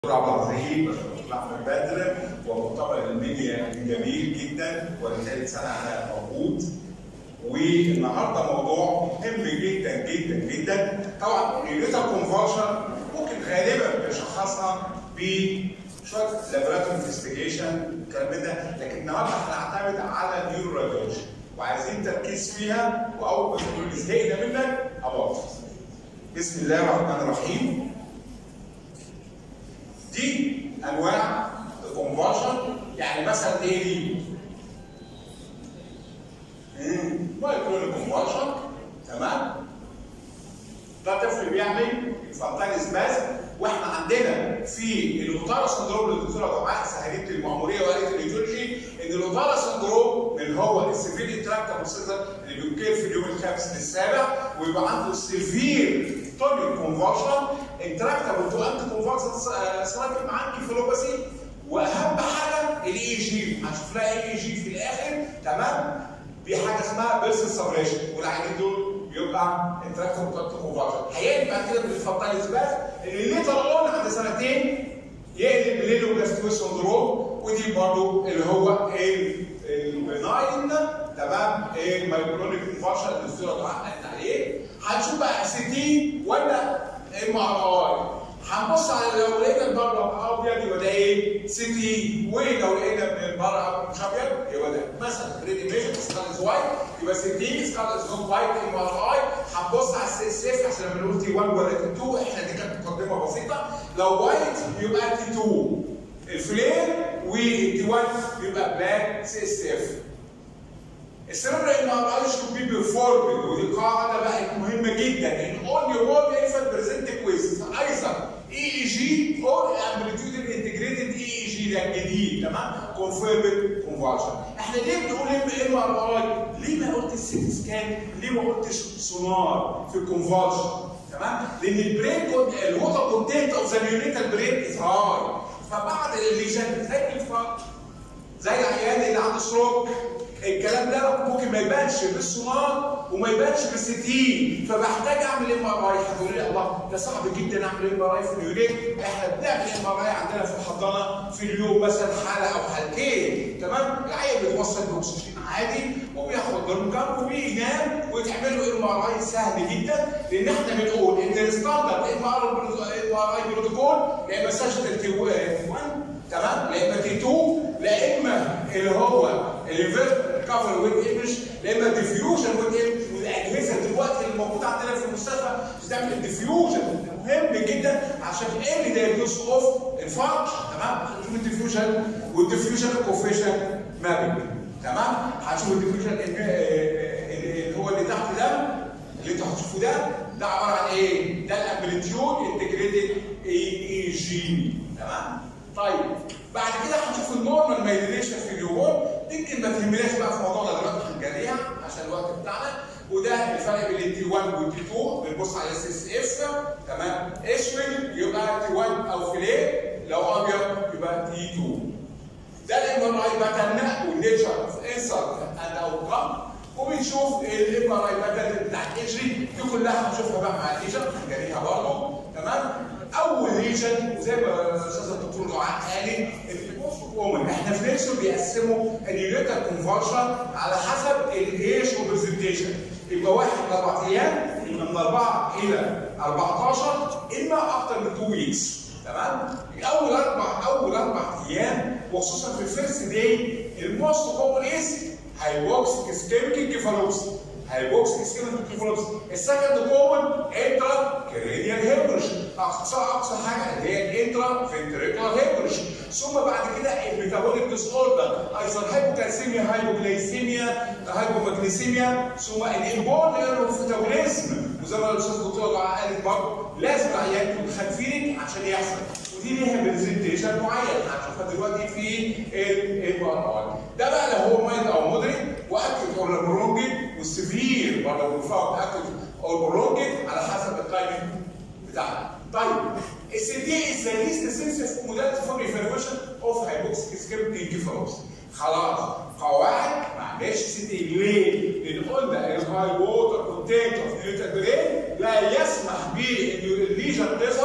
عبد العظيم احمد بدر ومؤتمر الميديا الجميل جدا ولثالث سنه انا موجود والنهارده موضوع مهم جدا جدا جدا طبعا النيوتن كونفرشن ممكن غالبا نشخصها بشويه لابراتوري انفستيجيشن الكلام من ده لكن النهارده هنعتمد على النيورو راديولوجي وعايزين تركيز فيها واول ما تقول زهقنا منك ابطل بسم الله الرحمن الرحيم دي انواع الكونفرشن يعني مثلا ايه دي؟ مايكرون كونفرشن تمام؟ ده طفل بيعمل فانتاني سباز واحنا عندنا في الاوتارا سندروم اللي الدكتوره دعاء سهلت المأموريه وقالت الايديولوجي ان الاوتارا سندروم اللي هو السيفير انتراكتر اللي بيكير في اليوم الخامس للسابع ويبقى عنده سيفير تونيك كونفرشن انتراكتبل تو انتي كونفرشن سلايكل مع انكيفالوباسي واهم حاجه الاي جي هنشوف لها اي جي في الاخر تمام دي حاجه اسمها بيرسون سبريشن والعيانين دول بيبقى انتراكتبل تو انتي كونفرشن هيقلب بعد كده بالفضل اثبات ان الليتر اون عند سنتين يقلب ليلو جاستوي سندروم ودي برضه اللي هو البناين تمام المايكرونيك كونفرشن اللي الدكتوره دعاء قالت عليه هنشوف بقى سي تي ولا ام ار اي هنبص على لو لقينا البره ابيض يبقى ده ايه؟ سي تي ولو لقينا من البره مش ابيض يبقى ده مثلا ريد ايميج سكالز وايت يبقى سي تي سكالز نوت وايت ام ار اي هنبص على السي اس اف عشان لما نقول تي 1 ولا تي 2 احنا دي كانت مقدمه بسيطه لو وايت يبقى تي 2 الفلير والتي 1 يبقى بلاك سي اس اف السيرفر ام ار اي شود بي بيرفورمد ودي قاعده بقت مهمه جدا ان اون يور بول انفنت بريزنت كويز ايضا اي اي جي اور امبليتيود انتجريتد اي اي جي ده الجديد تمام كونفيرمد كونفرشن احنا ليه بنقول ام ار اي؟ ليه ما قلت السيتي سكان؟ ليه ما قلتش سونار في الكونفرشن؟ تمام؟ لان البرين الووتر كونتنت اوف ذا نيونيتال برين از هاي فبعض الليجن بتلاقي الفرق زي العيان اللي عنده ستروك الكلام ده ممكن ما يبانش بالسونار وما يبانش بالستين فبحتاج اعمل ام ار اي هتقول لي الله ده صعب جدا اعمل ام ار اي في اليونيك احنا بنعمل ام ار اي عندنا في الحضانه في اليوم مثلا حاله او حالتين تمام العيان بيتوصل باكسجين عادي وبياخد درجه وبينام ويتعمل له ام ار اي سهل جدا لان احنا بنقول ان الستاندرد ام ار اي بروتوكول يا اما سجل تي 1 تمام لا اما تي 2 لا اما اللي هو الانفيرت كفر ويب ايمج لا اما ديفيوجن ويب ايمج والاجهزه دلوقتي اللي موجوده عندنا في المستشفى بتعمل الديفيوجن مهم جدا عشان ايه دايجنوز اوف انفاركت تمام هنشوف الديفيوجن والديفيوجن كوفيشن مابنج تمام هنشوف الديفيوجن اللي هو اللي تحت ده اللي انتوا هتشوفوه ده ده عباره عن ايه؟ ده الامبليتيود انتجريتد اي اي جي تمام؟ طيب بعد كده هنشوف النورمال مايلينيشن في اليوم يمكن ما تهمناش بقى في موضوعنا دلوقتي هنجريها عشان الوقت بتاعنا وده الفرق بين التي 1 والتي 2 بنبص على اس اس اف تمام اسود يبقى تي 1 او فيليه لو ابيض يبقى تي 2 ده الام ار اي باترن والنيتشر اوف انسر اند اوت كام وبنشوف الام ار اي باترن بتاع الاجري دي كلها هنشوفها بقى مع الايجن هنجريها برضه تمام اول ريجن وزي ما الاستاذ الدكتور دعاء قال كومن احنا في نفسه بيقسموا اليونيتال كونفرشن على حسب الايج وبرزنتيشن يبقى واحد لاربع ايام يبقى من اربعه الى 14 اما اكتر من 2 ويكس تمام؟ اول اربع اول اربع ايام وخصوصا في الفيرست داي الموست كومن از هايبوكسيك اسكيميك انكيفالوبسي هايبوكسيك اسكيميك انكيفالوبسي السكند كومن انترا كرينيال هيموريج اقصى اقصى حاجه اللي هي الانترا فنتريكولار هيموريج ثم بعد كده الميتابوليك ديس اوردر ايضا هايبوكالسيميا هايبوجلايسيميا هايبومagنيسيميا ثم الانبول ايروفيتابوليزم وزي ما الاستاذ الدكتور قالت برضه لازم العيان يكون خنفيرك عشان يحصل ودي ليها برزنتيشن معين هنشوفها دلوقتي في الام ار ده بقى لو هو مايل او مودريت واكد ولا برونجد والسيفير برضه بنفرق اكد او برونجد على حسب التايمنج بتاعنا طيب السي دي از ذا ليست سنسيف موداليتي فور ايفالويشن اوف هايبوكسيك اسكيميك انكيفالوبسي خلاص قواعد ما عندهاش سي دي ليه؟ لان قلنا الهاي ووتر كونتنت اوف نيوتن برين لا يسمح بان الليجن تظهر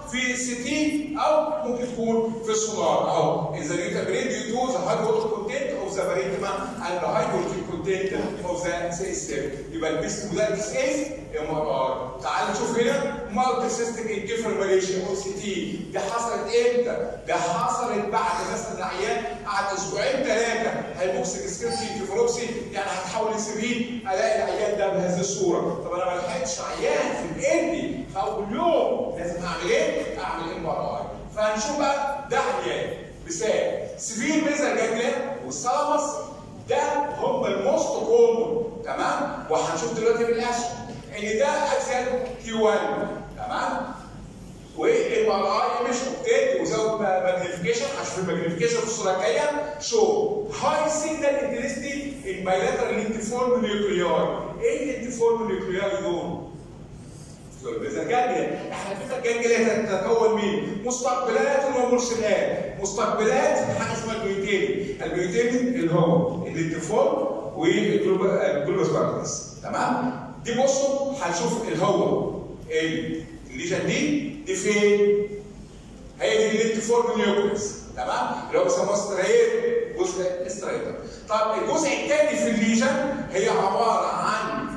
في السي تي او ممكن تكون في السونار اهو اذا انت بريد يو تو ذا هاي ووتر كونتنت اوف ذا بريتما اند ذا هاي ووتر كونتنت اوف ذا سي اس يبقى البيست موداليتيز ايه ام ار ار تعال نشوف هنا مالتي سيستم انكفرماليشن او سي تي دي حصلت امتى؟ ده حصلت بعد مثلا العيان قعد اسبوعين ثلاثه هيبوكسيك سكريبتي انكفالوبسي يعني هتحول لسبيل الاقي العيان ده بهذه الصوره طب انا ما لحقتش عيان في الاندي في اول يوم لازم اعمل ايه؟ اعمل ام ار اي فهنشوف بقى ده عيان مثال سيفير ميزر جانجليا والثالاموس ده هم الموست كومن تمام وهنشوف دلوقتي بالاسهم ان ده اكسل تي 1 تمام والام ار اي مش اوبتيت وزود ماجنيفيكيشن هشوف الماجنيفيكيشن في الصوره الجايه شو هاي سيجنال انتنستي ان بايلاترال انتيفورم نيوكليار ايه الانتيفورم نيوكليار دول؟ البيزا جانجليا احنا البيزا جانجليا تتكون من مستقبلات ومرسلات مستقبلات حاجه اسمها البيوتين البيوتين اللي هو الانتيفورم والجلوبوس باكتس تمام دي بصوا هنشوف اللي هو الليجن دي دي فين؟ هي دي الانتيفورم نيوكليس تمام؟ اللي هو بيسموها ستريت جزء استريتر طب الجزء الثاني في الليجن هي عباره عن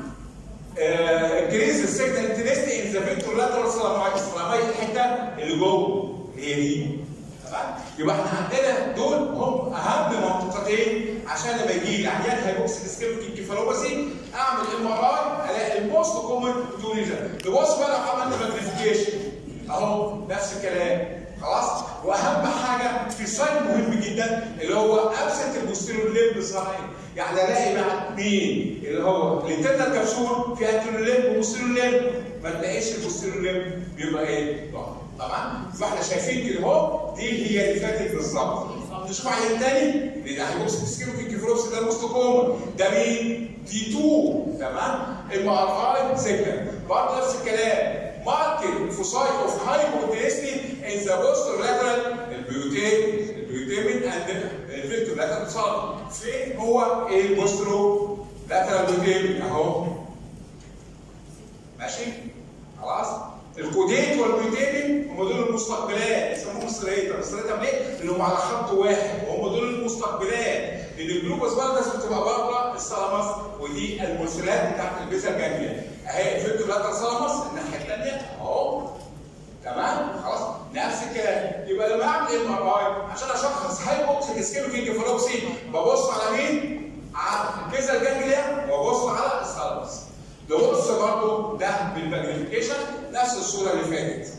انكريز السيجنال انتنستي ان ذا فيكتور لاترال سلامايت السلامايت الحته اللي جوه هي دي تمام يبقى احنا عندنا دول هم اهم منطقتين عشان لما يجي لي عيان هيبوكسيك سكيلتي انكفالوباسي اعمل ام ار اي الاقي الموست كومن تو ليجن نبص بقى لو عملنا ماجنيفيكيشن اهو نفس الكلام خلاص واهم حاجه في ساين مهم جدا اللي هو ابسنت البوستيريور ليمب صحيح يعني الاقي مع مين اللي هو الانترنال كبسول في انترنال ليمب وبوستيريور ليمب ما تلاقيش البوستيريور ليمب بيبقى ايه؟ ضغط طبعا فاحنا شايفين كده اهو دي هي اللي فاتت بالظبط نشوف عيان تاني اللي هيبص سكيلو في الكيفروبس ده المستقوم ده مين؟ دي 2 تمام؟ ام ار اي سيجنال برضه نفس الكلام ماركت فوسايت اوف هايبوتيستي ان ذا بوستر لاترال البيوتين البيوتين اند الفيكتور لاترال صاد فين هو البوسترو لاترال بيوتين اهو ماشي خلاص الكوديت والبيوتين هم دول المستقبلات يسموهم ستريتر ستريتر ليه؟ لانهم على خط واحد وهم دول المستقبلات لان الجلوكوز باردس بتبقى بره الثالاموس ودي المرسلات بتاعت البيزا جانجليا اهي الفيكتور لاترال ثالاموس الناحيه الثانيه اهو تمام خلاص نفس الكلام يبقى لما اعمل ام ار اي عشان اشخص هايبوكسيك اسكيميك انكفالوبسي ببص على مين؟ على البيزا جانجليا وابص على الثالاموس نبص برضه ده بالماجنيفيكيشن نفس الصوره اللي فاتت.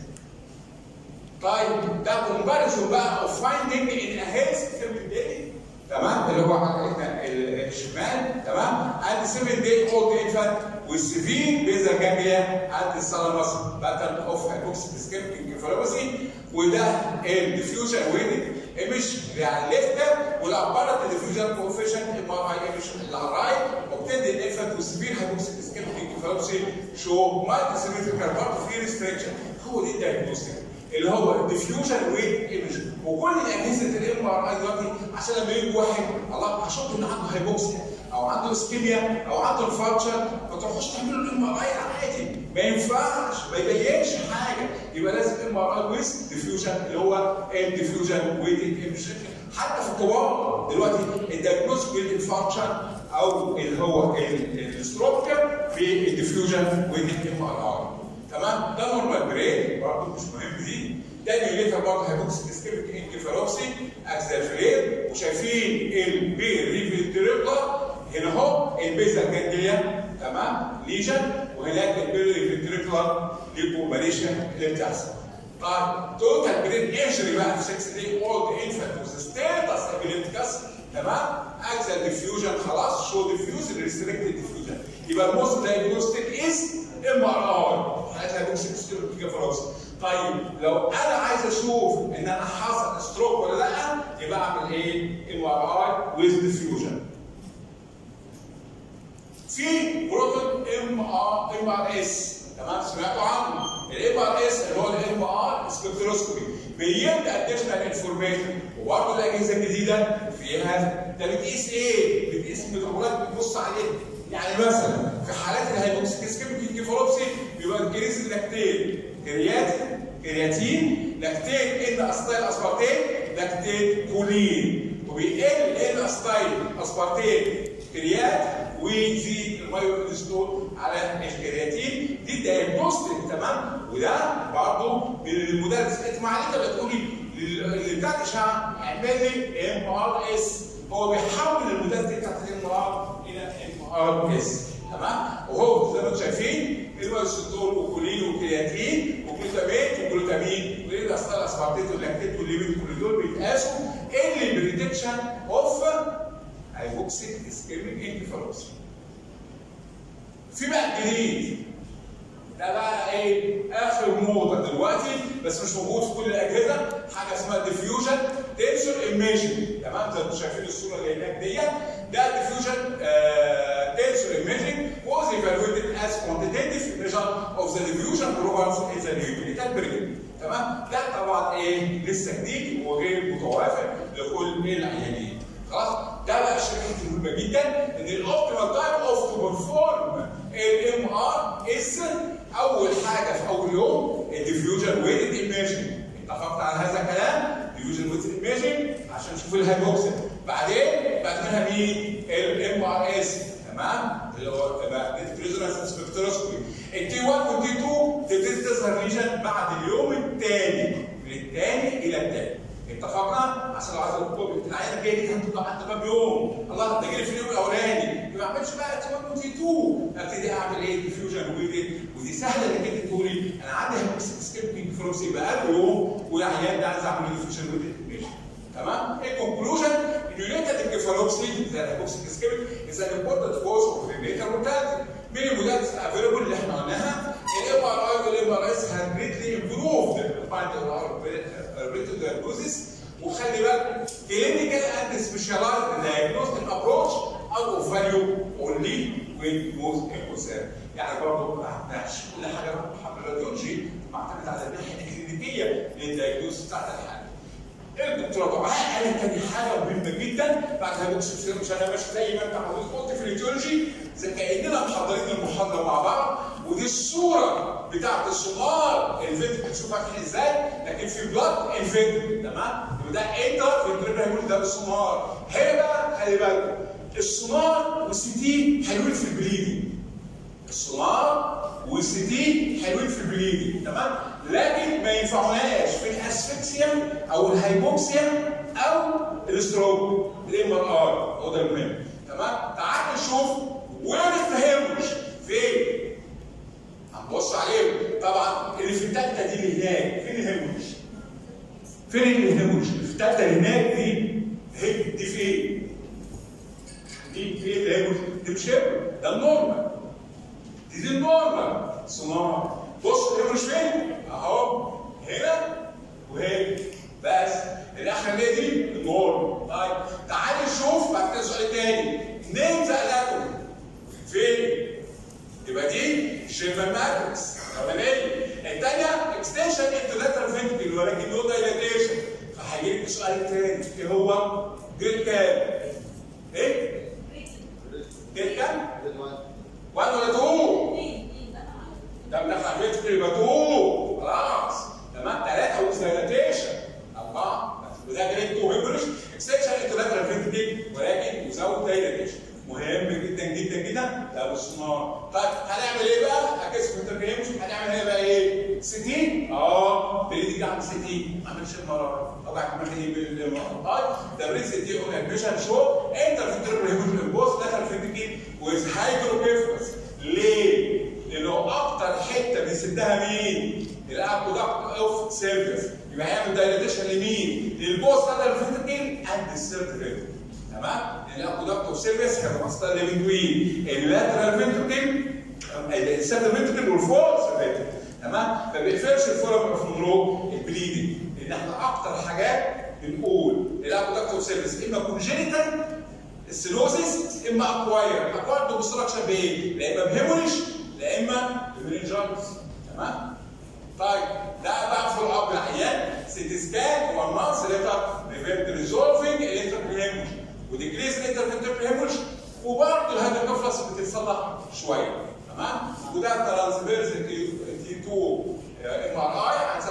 طيب ده كومباريزون بقى اوف فايندينج ان ا هيلث سيفن داي تمام اللي هو حضرتك الشمال تمام ادي 7 داي اولد انفانت والسيفير بيزا جانجليا ادي الثالاموس باترن اوف هايبوكسيك سكيميك انكفالوباسي وده الديفيوجن وين ايمج على الليفت والابارت ديفيوجن كوفيشن ام ار اي ايمج اللي على الرايت وبتدي الانفانت والسيفير هايبوكسيك سكيميك انكفالوباسي شو مالتي سيمتريكال برضه في ريستريكشن هو دي الدايجنوستيك اللي هو الديفيوجن ويت ايمج وكل اجهزه الام ار اي دلوقتي عشان لما يجي واحد الله هشوف ان عنده هايبوكسيا او عنده اسكيميا او عنده انفاركشن ما تروحوش تعملوا الام ار اي عادي ما ينفعش ما يبينش حاجه يبقى لازم ام ار اي ويز ديفيوجن اللي هو الديفيوجن ويت ايمج حتى في الكبار دلوقتي الدايجنوز بالانفاركشن او اللي هو الستروك في الديفيوجن ويت ام ار اي تمام ده نورمال برين برضه مش مهم دي ده نيوليتر برضه هيبوكسيك اسكيميك انكفالوبسي اكزافرير وشايفين البي ريفيتريكولار هنا اهو البيزا جانجليا تمام ليجن وهناك البي ريفيتريكولار ليبوماليشن اللي بتحصل طيب توتال برين انجري بقى في 6 دي اولد انفانت وذ ستاتس ابيليبتيكس تمام اكزال ديفيوجن خلاص شو ديفيوز ريستريكتد ديفيوجن يبقى الموست دايجنوستيك از ام ار اي حالات هيبوكسيك سكيروتيكا طيب لو انا عايز اشوف ان انا حصل ستروك ولا لا يبقى اعمل ايه؟ ام ار اي ويز ديفيوجن. في بروتون ام ار ام ار اس تمام سمعتوا عنه الام ار اس اللي هو الام ار سبكتروسكوبي بيبدا اديشنال انفورميشن وبرضه الاجهزه الجديده فيها ده بتقيس ايه؟ بتقيس ميتابولات بتبص عليها يعني مثلا في حالات الهايبوكسيك اسكيميك انكفالوبسي بيبقى انكريز اللاكتين كرياتين كرياتين لاكتيت ان اسيتايل اسبارتيت لاكتيت كولين وبيقل ان اسيتايل اسبارتيت كريات ويزيد المايوكليستول على الكرياتين دي الدايجنوستيك تمام وده برضه من المدرس انت ما عليك الا تقولي اللي بتاع الاشعه اعمل لي ام ار اس هو بيحول المدرس بتاعت الام ار الى ام ار اس تمام وهو زي ما انتم شايفين المايوكليستول وكولين وكرياتين وجلوتامين وجلوتامين والاسيتال اسبارتيت واللاكتيت والليبيد كل دول بيتقاسوا ان البريدكشن اوف هايبوكسيك اسكيميك انكفالوبسي في بقى جديد ده بقى ايه اخر موضه دلوقتي بس مش موجود في كل الاجهزه حاجه اسمها ديفيوجن تنسور ايميجنج تمام زي ما انتم شايفين الصوره اللي هناك ديت ده ديفيوجن تنسور ايميجنج was evaluated as quantitative measure of the diffusion programs in the nuclear brain تمام ده طبعا ايه لسه جديد وغير متوافر لكل العيانين خلاص ده بقى الشركه المهمه جدا ان الاوبتيمال تايم اوف تو بيرفورم الام ار از اول حاجه في اول يوم الديفيوجن ويتد ايميجنج اتفقت على هذا الكلام ديفيوجن ويتد ايميجنج عشان نشوف الهايبوكسيد بعدين بعد منها مين الام ار اس تمام اللي هو ريزونانس سبكتروسكوبي التي 1 والتي 2 تبتدي تظهر ليجن بعد اليوم الثاني من الثاني الى الثاني اتفقنا عشان لو عايز الكتب العينه الجايه دي هتطلع عند باب يوم الله ده جالي في اليوم الاولاني ما اعملش بقى تي 1 وتي 2 ابتدي اعمل ايه ديفيوجن ويدي ودي سهله انك انت تقولي انا عندي هيبوكسيك سكيبنج فلوكسي بقى له يوم والعيان ده عايز اعمل ديفيوجن ويدي تمام الكونكلوجن اليونيتد انكفالوبسي زي الهيبوكسيك سكيبنج از ان امبورتنت كوز اوف رينيتال مورتاليتي من الموداليتيز افيلبل اللي احنا قلناها الام ار اي والام ار اس هاف جريتلي امبروفد فايند ريتال دايجنوزيس وخلي بالك كلينيكال اند سبيشالايزد دايجنوستيك ابروتش او اوف فاليو اونلي وين موز امبوسير يعني برضه ما عندناش كل حاجه الراديولوجي معتمد على الناحيه الكلينيكيه للدايجنوز بتاعت الحاله الدكتوره طبعا قالت تاني حاجه مهمه جدا بعد هيبوكس مش انا ماشي زي ما انت عاوز قلت في الراديولوجي زي كاننا محضرين المحاضره مع بعض ودي الصوره بتاعت السونار الفيديو بتشوفها عامل ازاي لكن في بلاد الفيديو تمام يبقى ده انتر فينتريبل هيقول ده بالسونار هنا بقى خلي بالك السونار والسي تي حلوين في البليدنج السونار والسي تي حلوين في البليدنج تمام لكن ما ينفعوناش في الاسفكسيا او الهايبوكسيا او الاستروك الام ار ار هو ده المهم تمام تعال نشوف وين التهمش فين هنبص عليهم طبعا اللي في التالتة دي اللي هناك فين الهمش فين الهمش اللي في التالتة اللي هناك دي هي دي فين دي فين الهمش دي مش هبل ده النورمال دي دي النورمال صناعة بص الهمش فين اهو هنا وهنا بس الاخرانيه دي النورمال طيب تعالي نشوف بعد كده سؤال تاني نيم ذا اناتومي فين يبقى دي شيفر ماتريكس الاولانيه الثانيه اكستنشن انتو لاترال فينتكل ولكن نو دايلاتيشن فهيجي لك سؤال تاني ايه هو؟ جريد كام؟ ايه؟ جريد كام؟ 1 ولا 2 ده من احنا فينتكل يبقى 2 خلاص تمام ثلاثه ويز دايلاتيشن اربعه وده جريد 2 هيموريج اكستنشن انتو لاترال فينتكل ولكن وزود دايلاتيشن مهم جدا جدا جدا ده بالصناعه طيب هنعمل ايه بقى؟ هكسب في التركيبش هنعمل هنا بقى ايه؟ سيتي اه بريد دي اعمل سيتي ما اعملش المره اوجع كمان ايه بالمره ده بريد سيتي اون ادميشن شو انتر في التركيبش البوست دخل في التكين ويز هايدروكيفلس ليه؟ لانه اكتر حته بيسدها مين؟ الاكودكت اوف سيرفيس يبقى هيعمل دايليتيشن لمين؟ للبوست دخل في التكين اند السيرفيس تمام؟ الاكودكت اوف سيرفيس هيبقى مصدر لبين اللاترال فينتركل السيرفيس فينتركل والفور فينتركل تمام؟ ما بيقفلش الفورم اوف مونرو البليدنج لان احنا اكتر حاجات بنقول الاكودكت اوف سيرفيس اما كونجينيتال السينوزيس اما اكواير اكواير بوبستراكشن بايه؟ لا اما بهيموريج لا اما بمننجايتس تمام؟ طيب ده بقى فول اب العيان سيتي سكان وان مانث ليتر بريفنت ريزولفنج الانتربريمج وديكريز الانترفنتربل هيمورج وبرضه الهيدروكفلس بتتصلح شويه تمام وده ترانسفيرز تي 2 ام ار اي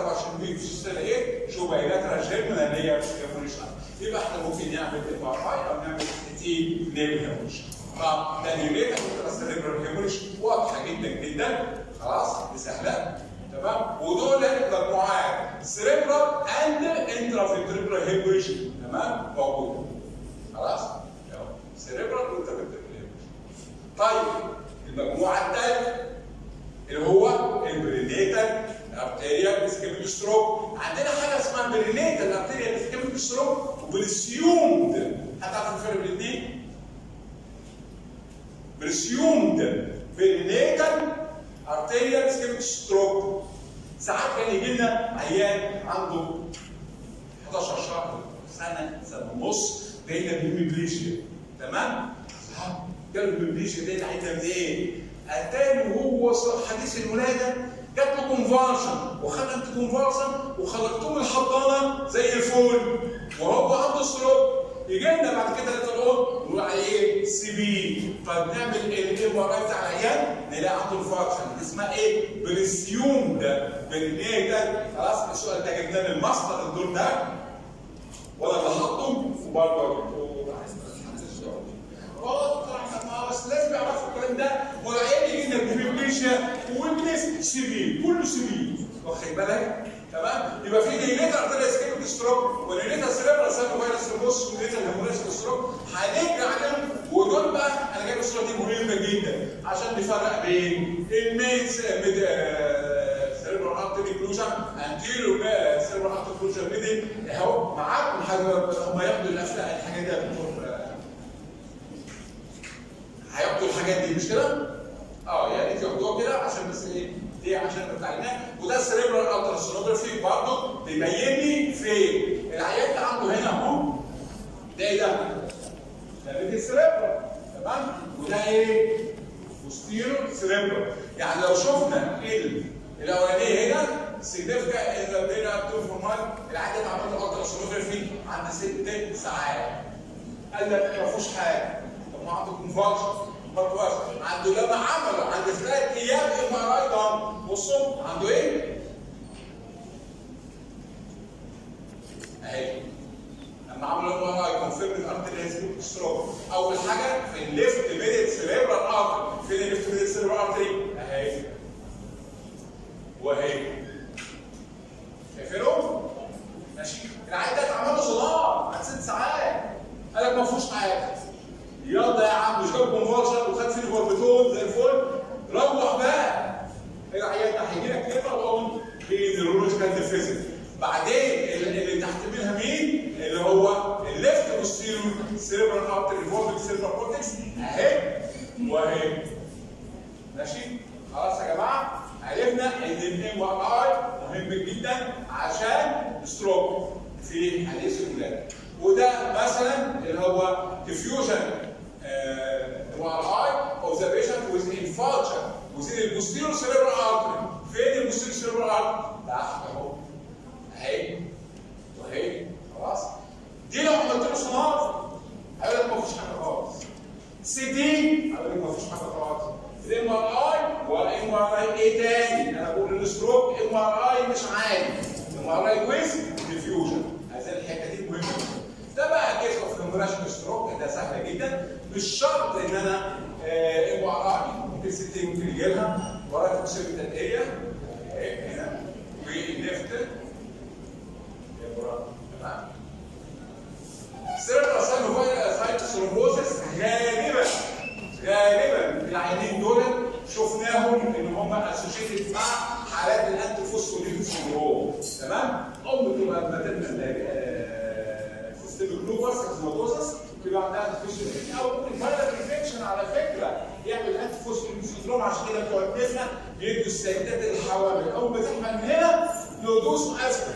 27 ويك في السنه ايه شو بايلاترال جيرمنال اللي هي هيموريج يبقى احنا ممكن نعمل ام ار اي او نعمل تي نيم هيموريج فده نيوليتا سيريبرال هيموريج واضحه جدا جدا خلاص دي سهله تمام ودول مجموعات سيريبرال اند انترافيتريبرال هيموريج تمام موجوده خلاص سيريبرال وانترافيتريبرال طيب المجموعه الثالثه اللي هو البرينيتال ارتيريال اسكيميك ستروك عندنا حاجه اسمها برينيتال ارتيريال اسكيميك ستروك وبرسيومد هتعرف الفرق بين الاثنين؟ برسيومد برينيتال ارتيريال اسكيميك ستروك ساعات كان يجي لنا عيان عنده 11 شهر سنه سنه ونص جاي لنا بهيميبليشيا تمام؟ جاله بهيميبليشيا دي عايزها من ايه؟ اتاني وهو حديث الولاده جات له كونفالشن وخد انت كونفالشن وخرجتوه من الحضانه زي الفول وهو عنده ستروك يجي لنا بعد كده نقول نقول عليه ايه؟ سي بي فبنعمل الام ار اي بتاع العيان نلاقي عنده انفاركشن اسمها ايه؟ بريسيوم ده برينيه ده خلاص السؤال ده جبناه من المصدر الدور ده ولا اللي حطه وبرضه بس لازم يعرفوا الكلام ده والعيال يجي لنا بهيميبليشيا ويبنس سي بي كله سي بي واخد بالك تمام يبقى في ديليتر ارتيريا سكيميك ستروك وديليتر سيريبرال سايتو فيروس ترومبوس وديليتر هيموريجيك ستروك هنرجع عليهم ودول بقى انا جايب الصوره دي مهمه جدا عشان نفرق بين المين سيريبرال ارتيري كلوجن انتيريو سيريبرال ارتيري كلوجن ميدل اهو معاكم هم ياخدوا الافلام الحاجات دي هياخدوا الحاجات دي مش كده؟ اه يا ريت ياخدوها كده عشان بس ايه؟ ليه؟ عشان بتاعنا وده السريبرال التراسونوجرافي برضه بيبين لي فين؟ العيان ده عنده هنا اهو ده ايه ده؟ ده بيت السريبرال تمام؟ وده ايه؟ بوستيرو سريبرال يعني لو شفنا ال الاولانيه هنا سيجنفكا ان بين تو فورمال العيان ده عمل له التراسونوجرافي عند ست ساعات قال لك ما فيهوش حاجه طب ما عنده كونفالشن برضه عنده لما عملوا عند ثلاث ايام ام ار اي دم بصوا عنده ايه؟ اهي لما عملوا ام ار اي كونفيرم الارتري ستروك اول حاجه في الليفت ميديت سيريبرال ارتري فين الليفت ميديت سيريبرال ارتري؟ اهي واهي شايفينه؟ ماشي العيان ده اتعمل له صداع بعد ست ساعات قال لك ما فيهوش حاجه يلا يا عم مش جاب كونفرشن وخد سيلفر بتون زي الفل روح بقى العيان ده هيجي لك كده وقوم بنيورولوجيكال ديفيزيت بعدين اللي تحت منها مين؟ اللي هو الليفت بوستيريور سيربرال ارتري انفولفنج سيربرال كورتكس اهي واهي ماشي؟ خلاص يا جماعه عرفنا ان الام ار اي مهم جدا عشان ستروك في حديث الولاده وده مثلا اللي هو ديفيوجن ام ار اي اوف ذا بيشنت ويز انفاركشن وزين البوستيريور سيريبرال ارتري فين البوستيريور سيريبرال ارتري؟ تحت اهو اهي واهي خلاص دي لو عملت له سونار هيقول لك ما فيش حاجه خالص سي دي هيقول لك ما فيش حاجه خالص الام ار اي والام ار اي ايه تاني؟ انا بقول الستروك ام ار اي مش عادي ام ار اي ويز ديفيوجن عايزين الحته دي مهمه ده بقى كيس اوف كومبريشن ستروك ده سهله جدا مش شرط ان انا ام ار اي ممكن ست ممكن يجي لها ورايا تكسير التدقيقيه هنا وليفت تمام سيربرال ساينوفايتس ثرومبوزس غالبا غالبا العيانين دول شفناهم ان هم اسوشيتد مع حالات الانتي فوسفوليبيد سندروم تمام؟ او بتبقى ماتيرنال سيستميك لوبس كازماتوزس بيبقى عندها انتي او ممكن فايرال انفكشن على فكره يعمل انتي فوسفوليبيد سندروم عشان كده بتوع النساء بيدوا السيدات الحوامل اول ما تحمل من هنا يدوسوا اسفل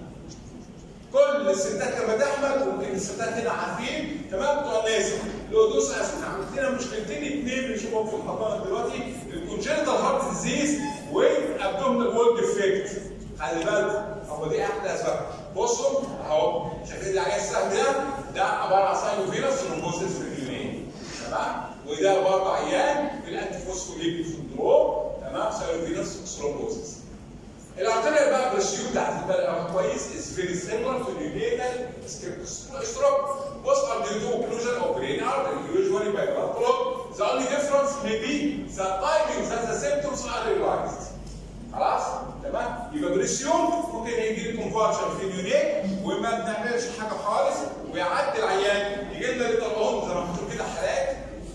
كل الستات لما تحمل وممكن الستات هنا عارفين تمام بتوع الناس القدوس اسمع عندنا مشكلتين اثنين بنشوفهم في الحضانه دلوقتي الكونجنتال هارت ديزيز والابدومينال وول ديفكت خلي بالكم هو دي احلى اسباب بصوا اهو شايفين العيان السهم ده ده عباره عن ساينوفيروس ثرومبوزيس في اليونين تمام وده برضه عيان بالانتي فوسفوليبيد سندروم تمام ساينوفيروس ثرومبوزيس الارتيريال بقى بريسيوم بتاعت البلد كويس is very similar to neonatal stroke. Both are due to occlusion of brain artery, usually by blood clot. The only difference may be the timing that the symptoms are realized. خلاص؟ تمام؟ يبقى بريسيون ممكن يجي لي كونفرشن في اليونيك وما بنعملش حاجه خالص ويعدي العيان يجي لنا ليتر اون زي ما بنشوف كده حالات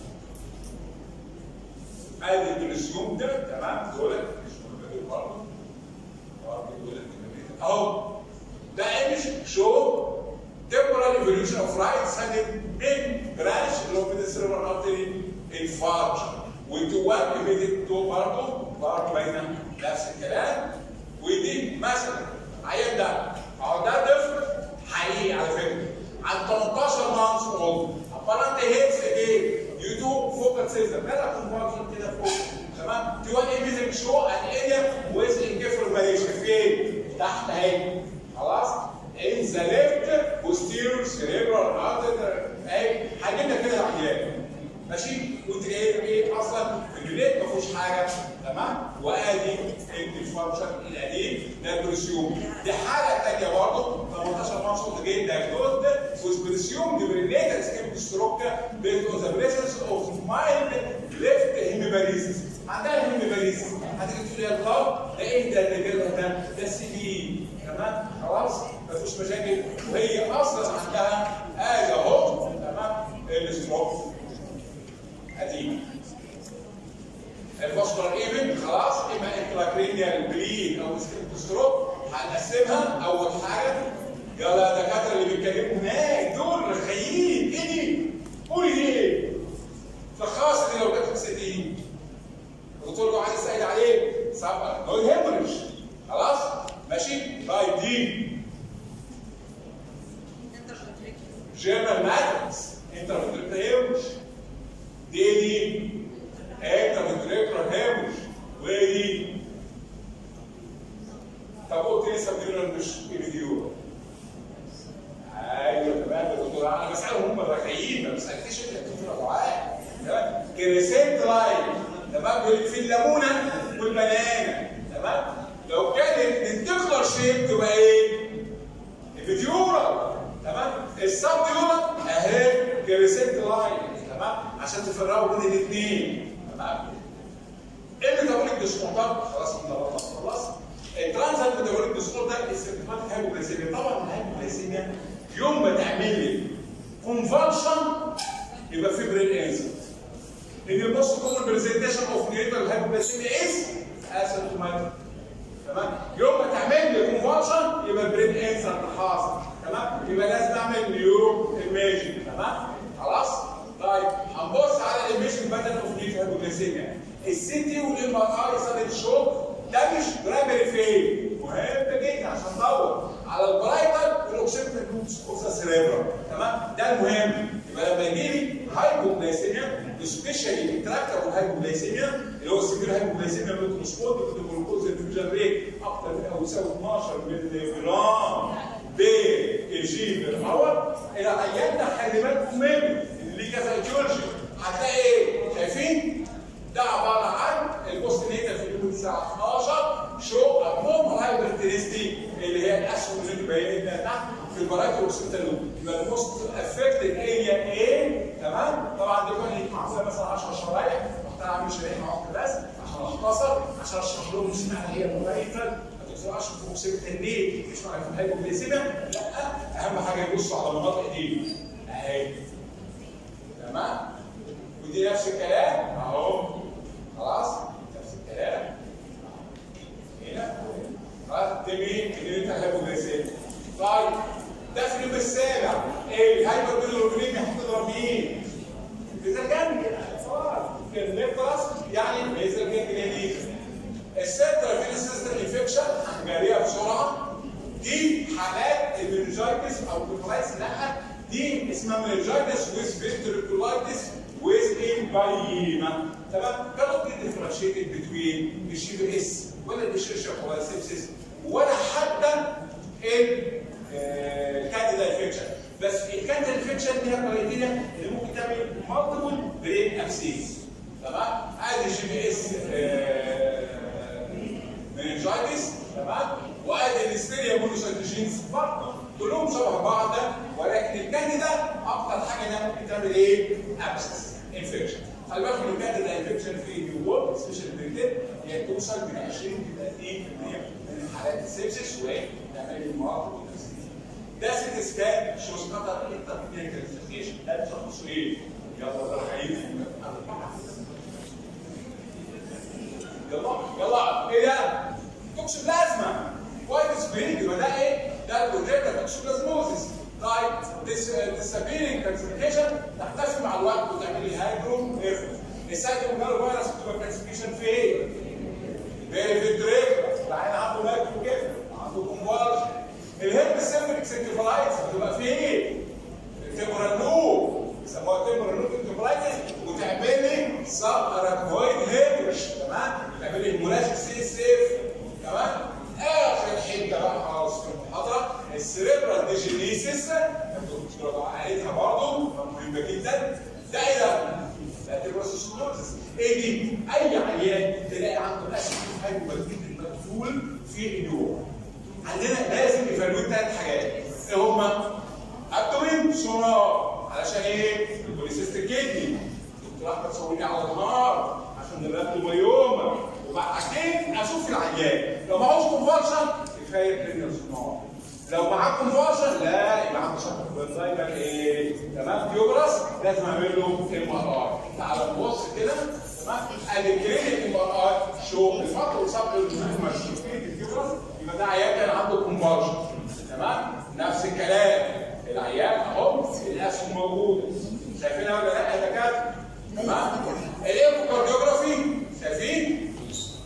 ادي البريسيون ده تمام دول مش موجودين برضه برضه دول اهو ده ايمج شو temporal evolution of right sided big branch اللي هو في cerebral artery infarction وانتوا واحد بيدي تو برضه برضه باينه نفس الكلام ودي مثلا عيان ده اهو ده طفل حقيقي على فكره عن 18 مانث اولد apparent هيلث ايه due to focal system ماذا convulsion كده فوق تمام دي وان ايميزنج شو ان اريا ويز انكفرميشن فين تحت اهي خلاص in the left posterior cerebral artery اهي هجيب كده العيان ماشي وانت جاي ايه اصلا الجليد ما فيهوش حاجه تمام وادي الفانكشن القديم ده البريسيوم دي حاله ثانيه برضه 18 مانس اولد جاي دايجنوزد with presumed related ischemic stroke based on the presence of mild left hemiparesis عندها هيميباريسيس هتيجي تقول يا الله ده ايه ده اللي جالها ده ده سي دي تمام خلاص مفيش مشاكل وهي اصلا عندها ادي اهو تمام الستروك قديم الفاسكولار ايفنت خلاص اما انتراكرينيال بليد او ستروك هنقسمها اول حاجه يلا يا دكاتره اللي بيتكلموا هناك دول رخيين ايه دي؟ قولي دي ايه؟ فخاصة دي لو جت 60 الدكتور لو عايز يسأل عليه سبعة نو هيموريج خلاص؟ ماشي؟ طيب دي جيرمان ماتريكس انترفنتريكال هيموريج دي دي انترفنتريكال هيموريج ودي طب قلت لي سبتيرنال مش ايفيديو ايوه تمام يا دكتور انا بسالهم هم الركعيين ما بسالكش انت يا دكتور دعاء تمام كريسنت لاين تمام بيقول في الليمونه والبنانه تمام لو كانت التكلر شيب تبقى ايه؟ الفيديورا تمام السب ديورا اهي كريسنت لاين تمام عشان تفرقوا بين الاثنين تمام الميتابوليك ديسكوردات خلاص النهارده خلاص الترانزيت ميتابوليك ديسكورد ده السيمتوماتيك هايبوغليسيميا طبعا الهايبوغليسيميا يوم ما تعمل لي كونفالشن يبقى في برين انسنت ان الموست كومن برزنتيشن اوف نيوترال هايبوغليسيميا از اسيمتوماتيك تمام يوم ما تعمل لي كونفالشن يبقى برين انسنت حاصل تمام يبقى لازم اعمل نيورو ايميجن تمام خلاص طيب هنبص على الايميجن باترن اوف نيوترال هايبوغليسيميا السي تي والام ار اي صار الشوك ده مش برايمري فين مهم جدا عشان ندور على البرايتر والاوكسيبتال جروبس اوف ذا سيريبرا تمام ده المهم يبقى لما يجي لي هايبوغليسيميا سبيشالي التراكتر والهايبوغليسيميا اللي هو السيفير هايبوغليسيميا بالترانسبورت بالجلوكوز انفيوجن ريت اكتر من او يساوي 12 مللي جرام بالجي بالاور العيان ده خلي بالكم منه اللي كذا جورجي هتلاقي ايه؟ شايفين؟ ده عباره عن البوست نيتا في اليوم الساعه 12 شو ابنورمال هايبرتيريستي اللي هي الاسهم اللي باينه تحت في البرايت اوكسيتال لوب يبقى الموست افكتد اريا ايه تمام طبعا دي كان يتعمل مثلا 10 شرايح محتاج اعمل شريحه واحده بس عشان اختصر عشان اشرح لهم اسمها هي برايتال الدكتور اشرف اوكسيتال ليه مش معنى في الهايبوغليسيميا لا اهم حاجه يبصوا على المناطق دي اهي تمام ودي نفس الكلام اهو خلاص نفس الكلام هنا خلاص ده مين اللي انت هايبوغليسيميا طيب ده في اليوم السابع ايه الهايبر بيلوروبينيميا هتضرب مين؟ اذا كان كان نيكولاس يعني اذا كان كلينيك السنترال فين سيستم انفكشن هنجريها بسرعه دي حالات المنجايتس او الكولايتس لا دي اسمها منجايتس ويز فينتريكولايتس ويز امبايما تمام كانوا ديفرنشيتد بتوين الجي بي اس ولا الديشيشن ولا السبسيس ولا حتى الكانديدا انفكشن بس الكانديدا انفكشن ليها كرايتيريا اللي ممكن تعمل مالتيبل برين ابسيس تمام ادي جي بي اس مننجايتس تمام وادي ليستيريا مونوسيتوجينز برضه كلهم شبه بعض ولكن الكانديدا اكتر حاجه انها ممكن تعمل ايه؟ ابسس انفكشن خلي بالك من الكانديدا انفكشن في اليوم سبيشال بريتد هي توصل من 20 ل 30% من حالات السيبسس وتعمل المرض ده سيت سكان شوز قطر انتر كلينيكال انفستيجيشن ده بيشخصوا ايه؟ يلا ده حقيقي يلا يلا ايه ده؟ توكسوبلازما وايت سبرينج يبقى ده ايه؟ ده البروجيكتور توكسوبلازموزيس طيب ديسابيرنج كالسيفيكيشن تختفي مع الوقت وتعمل لي هايدرو ايرفر السايتوميجالو فيروس بتبقى كلاسيفيكيشن في ايه؟ فيري فيتريكولاس العين عنده مايكرو كده عنده كونفالجن الهيرب سيمبلكس انتفالايتس بتبقى في ايه؟ التمبرال لوب بيسموها تمبرال لوب انتفالايتس وتعمل لي سب اراكنويد هيرش تمام؟ تعمل لي هيمولاجيك سي سيف تمام؟ اخر حته بقى خلاص في المحاضره السريبرال ديجينيسيس الدكتوره قالتها برضه مهمه جدا ده ايه ده؟ ده تيبروسيسكلوزس ايه دي؟ اي عيان تلاقي عنده اسيد هايبوبلجيك مقفول في اليوم عندنا لازم ايفالويت ثلاث حاجات ايه هما؟ ابدومين سونار علشان ايه؟ البوليسيستيك كيدني دكتور احمد صورني على النهار عشان الرابتوميوما وبعدين اشوف العيان لو معهوش كونفرشن كفايه كلينيكال سونار لو معاه كونفرشن لا يبقى عنده شك بالزايبر ايه تمام فيوبرس لازم اعمل له ام ار اي تعال نبص كده تمام ادي كلينيك ام ار اي شو الفتره وصاب الفيوبرس يبقى ده عيان كان عنده كونفرشن تمام نفس الكلام العيان اهو الاسهم موجوده شايفينها ولا لا يا دكاتره تمام الايكوكارديوجرافي شايفين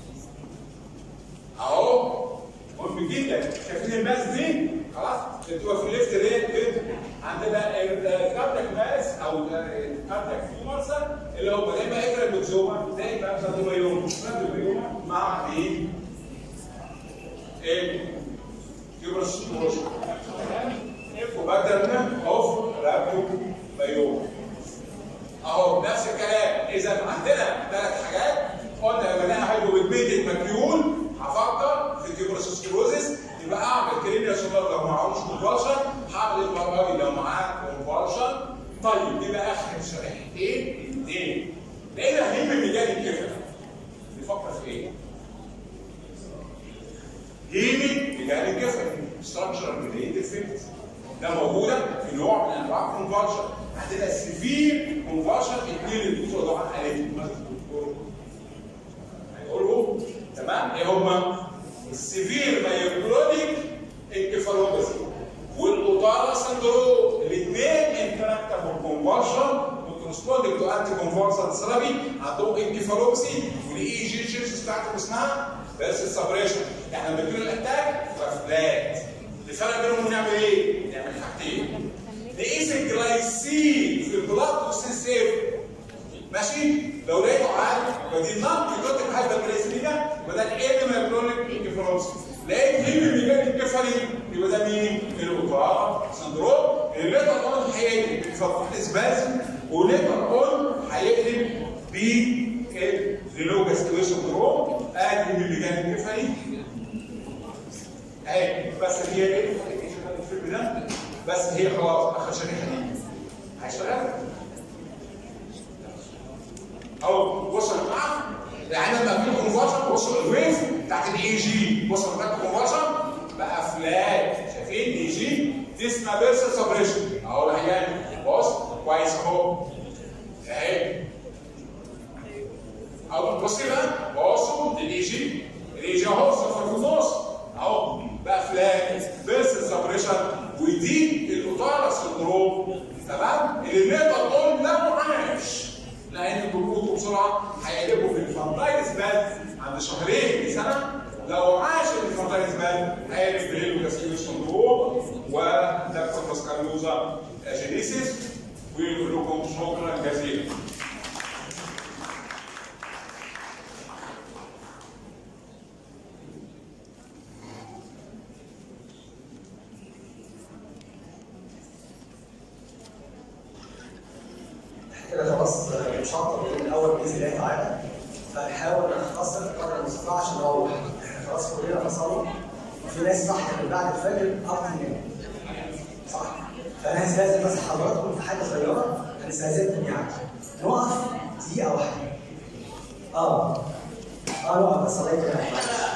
اهو مهم جدا شايفين الماس دي خلاص بتبقى في الليفت ريت عندنا الكاردياك ماس او الكاردياك فيومرز اللي هو زي ما اجرى اللوكسوما زي ما سادوميوم سادوميوم مع مين؟ ايه؟ فيومرس وبدلنا اوف رابيو مايوم اهو نفس الكلام اذا عندنا ثلاث حاجات قلنا لما الاقي هايبوبيدميتد مكيول هفكر في التيبروسكلوزيس يبقى اعمل كريميا سولار لو معهوش كونفالشن هعمل البربري لو معاه كونفالشن طيب يبقى اخر شريحتين اثنين لقينا هيم ميجان الكفر نفكر في ايه؟ هيمي ميجان الكفر ستراكشر ريليتد فيكتس ده موجوده في نوع من انواع الكونفالشن عندنا سيفير كونفالشن اثنين الدكتور طبعا قالت هيقولوا تمام ايه هما؟ السيفير مايوكلونيك انكفالوباثي والاوتارا سندروم الاثنين انتراكتابل كونفالشن وكورسبوندنج تو انتي كونفالسنت ثيرابي عندهم انكفالوباثي والاي جي جيرس بتاعتهم اسمها بس سبريشن احنا بنديله الاتاك ففلات الفرق بينهم بنعمل ايه؟ نعمل حاجتين نقيس الجلايسين في البلاد والسيسيف ماشي لو لقيته عالي يبقى دي نون كيتوتيك هايبرجلايسيميا يبقى ده الايه مايكرونيك انكفالوباثي لقيت هيم ميجان الكفالي يبقى ده مين؟ الاوتارا سندروم اللي ليتر اون هيقلب بفرح سبازم وليتر اون هيقلب بالريلوجاس كوي سندروم ادي هيم ميجان الكفالي اهي بس هي ايه الفيلم ده بس هي خلاص اخر شريحه دي هيشتغل او وصل معاه يعني لما في كونفرشن وصل الويف بتاعت الاي جي وصل لغايه الكونفرشن بقى فلات شايفين اي جي دي اسمها بيرسل سبريشن اهو العيان بص كويس اهو اهي او بص بقى بصوا الاي جي الاي جي اهو صفر في النص اهو بقى فلات بيرسل سبريشن ودي الاوتارا سندروم تمام اللي نقدر نقول لو عاش لان بيموتوا بسرعه هيقلبوا في الفانتايتس باد عند شهرين لسنه لو عاش الفانتايتس باد هيقلب بالهيلوكاسيو سندروم وداكتوماسكالوزا جينيسيس ويقول لكم شكرا جزيلا كده خلاص مش هقدر من الاول باذن الله تعالى فنحاول نختصر قدر المستطاع عشان نروح احنا خلاص كلنا فصلنا في ناس صح من بعد الفجر اكتر منهم صح فانا هستاذن بس حضراتكم في حاجه صغيره هنستاذنكم يعني نقف دقيقه واحده اه اه نقف بس الله يكرمك